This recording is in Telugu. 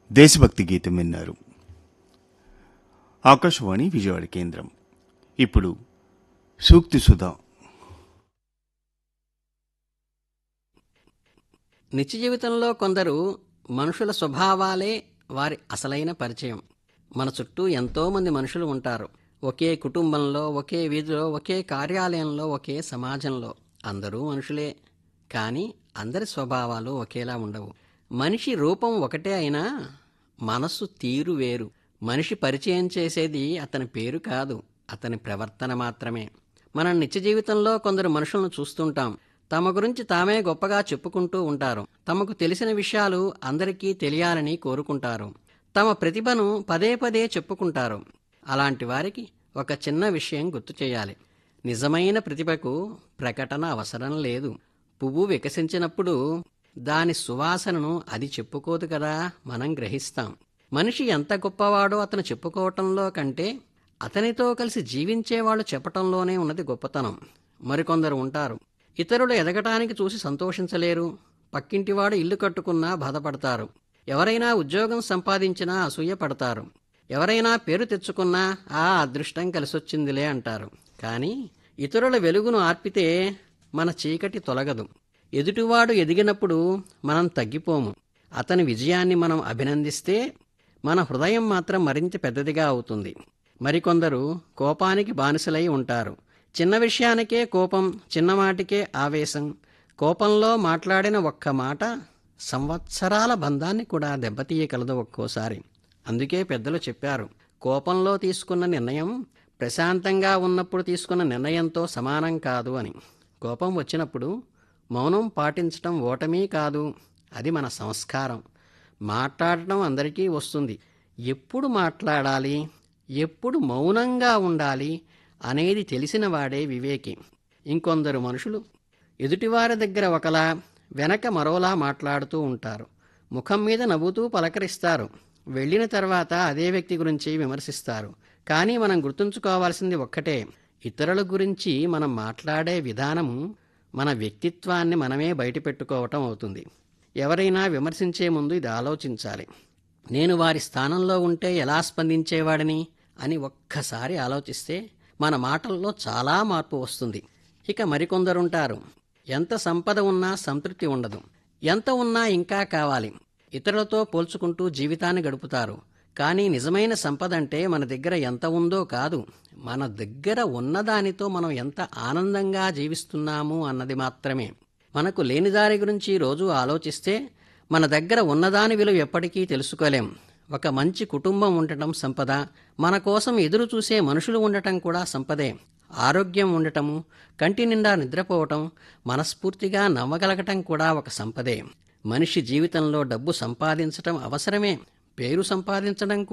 దేశభక్తి గీతం విన్నారు ఆకాశవాణి విజయవాడ కేంద్రం ఇప్పుడు సూక్తి సుధా నిత్య జీవితంలో కొందరు మనుషుల స్వభావాలే వారి అసలైన పరిచయం మన చుట్టూ ఎంతో మంది మనుషులు ఉంటారు ఒకే కుటుంబంలో ఒకే వీధిలో ఒకే కార్యాలయంలో ఒకే సమాజంలో అందరూ మనుషులే కానీ అందరి స్వభావాలు ఒకేలా ఉండవు మనిషి రూపం ఒకటే అయినా మనస్సు తీరు వేరు మనిషి పరిచయం చేసేది అతని పేరు కాదు అతని ప్రవర్తన మాత్రమే మనం నిత్య జీవితంలో కొందరు మనుషులను చూస్తుంటాం తమ గురించి తామే గొప్పగా చెప్పుకుంటూ ఉంటారు తమకు తెలిసిన విషయాలు అందరికీ తెలియాలని కోరుకుంటారు తమ ప్రతిభను పదే పదే చెప్పుకుంటారు అలాంటి వారికి ఒక చిన్న విషయం గుర్తు చేయాలి నిజమైన ప్రతిభకు ప్రకటన అవసరం లేదు పువ్వు వికసించినప్పుడు దాని సువాసనను అది చెప్పుకోదు కదా మనం గ్రహిస్తాం మనిషి ఎంత గొప్పవాడో అతను చెప్పుకోవటంలో కంటే అతనితో కలిసి జీవించేవాళ్ళు చెప్పటంలోనే ఉన్నది గొప్పతనం మరికొందరు ఉంటారు ఇతరులు ఎదగటానికి చూసి సంతోషించలేరు పక్కింటివాడు ఇల్లు కట్టుకున్నా బాధపడతారు ఎవరైనా ఉద్యోగం సంపాదించినా అసూయ పడతారు ఎవరైనా పేరు తెచ్చుకున్నా ఆ అదృష్టం కలిసొచ్చిందిలే అంటారు కానీ ఇతరుల వెలుగును ఆర్పితే మన చీకటి తొలగదు ఎదుటివాడు ఎదిగినప్పుడు మనం తగ్గిపోము అతని విజయాన్ని మనం అభినందిస్తే మన హృదయం మాత్రం మరింత పెద్దదిగా అవుతుంది మరికొందరు కోపానికి బానిసలై ఉంటారు చిన్న విషయానికే కోపం చిన్నమాటికే ఆవేశం కోపంలో మాట్లాడిన ఒక్క మాట సంవత్సరాల బంధాన్ని కూడా దెబ్బతీయగలదు ఒక్కోసారి అందుకే పెద్దలు చెప్పారు కోపంలో తీసుకున్న నిర్ణయం ప్రశాంతంగా ఉన్నప్పుడు తీసుకున్న నిర్ణయంతో సమానం కాదు అని కోపం వచ్చినప్పుడు మౌనం పాటించటం ఓటమీ కాదు అది మన సంస్కారం మాట్లాడటం అందరికీ వస్తుంది ఎప్పుడు మాట్లాడాలి ఎప్పుడు మౌనంగా ఉండాలి అనేది తెలిసిన వాడే వివేకి ఇంకొందరు మనుషులు ఎదుటివారి దగ్గర ఒకలా వెనక మరోలా మాట్లాడుతూ ఉంటారు ముఖం మీద నవ్వుతూ పలకరిస్తారు వెళ్ళిన తర్వాత అదే వ్యక్తి గురించి విమర్శిస్తారు కానీ మనం గుర్తుంచుకోవాల్సింది ఒక్కటే ఇతరుల గురించి మనం మాట్లాడే విధానము మన వ్యక్తిత్వాన్ని మనమే బయటపెట్టుకోవటం అవుతుంది ఎవరైనా విమర్శించే ముందు ఇది ఆలోచించాలి నేను వారి స్థానంలో ఉంటే ఎలా స్పందించేవాడిని అని ఒక్కసారి ఆలోచిస్తే మన మాటల్లో చాలా మార్పు వస్తుంది ఇక మరికొందరుంటారు ఎంత సంపద ఉన్నా సంతృప్తి ఉండదు ఎంత ఉన్నా ఇంకా కావాలి ఇతరులతో పోల్చుకుంటూ జీవితాన్ని గడుపుతారు కానీ నిజమైన సంపద అంటే మన దగ్గర ఎంత ఉందో కాదు మన దగ్గర ఉన్నదానితో మనం ఎంత ఆనందంగా జీవిస్తున్నాము అన్నది మాత్రమే మనకు లేని దారి గురించి రోజు ఆలోచిస్తే మన దగ్గర ఉన్నదాని విలువ ఎప్పటికీ తెలుసుకోలేం ఒక మంచి కుటుంబం ఉండటం సంపద మన కోసం ఎదురు చూసే మనుషులు ఉండటం కూడా సంపదే ఆరోగ్యం ఉండటము కంటి నిండా నిద్రపోవటం మనస్ఫూర్తిగా నవ్వగలగటం కూడా ఒక సంపదే మనిషి జీవితంలో డబ్బు సంపాదించటం అవసరమే పేరు సంపాదించడం